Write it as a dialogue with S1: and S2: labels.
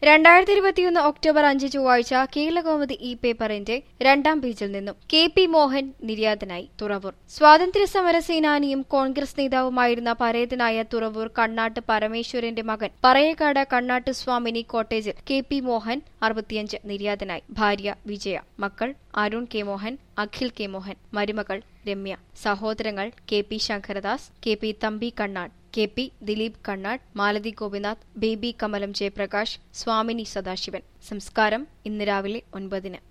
S1: രണ്ടായിരത്തി ഇരുപത്തിയൊന്ന് ഒക്ടോബർ അഞ്ച് ചൊവ്വാഴ്ച കേരളകൗമുദി ഇ പേപ്പറിന്റെ രണ്ടാം പേജിൽ നിന്നും കെ പി മോഹൻ നിര്യാതനായി തുറവൂർ സ്വാതന്ത്ര്യ സമര സേനാനിയും കോൺഗ്രസ് നേതാവുമായിരുന്ന പരേതനായ തുറവൂർ കണ്ണാട്ട് പരമേശ്വരന്റെ മകൻ പറയക്കാട് കണ്ണാട്ട് സ്വാമിനി കോട്ടേജിൽ കെ പി മോഹൻ അറുപത്തിയഞ്ച് നിര്യാതനായി ഭാര്യ വിജയ മക്കൾ അരുൺ കെ മോഹൻ അഖിൽ കെ മോഹൻ മരുമകൾ രമ്യ സഹോദരങ്ങൾ K P Sankaradas K P Thampi Kannad K P Dileep Kannad Malathi Gopinath Baby Kamalam Jayaprakash Swamini Sadasivan സംസ്കാരം ഇന്ന് രാവിലെ ഒൻപതിന്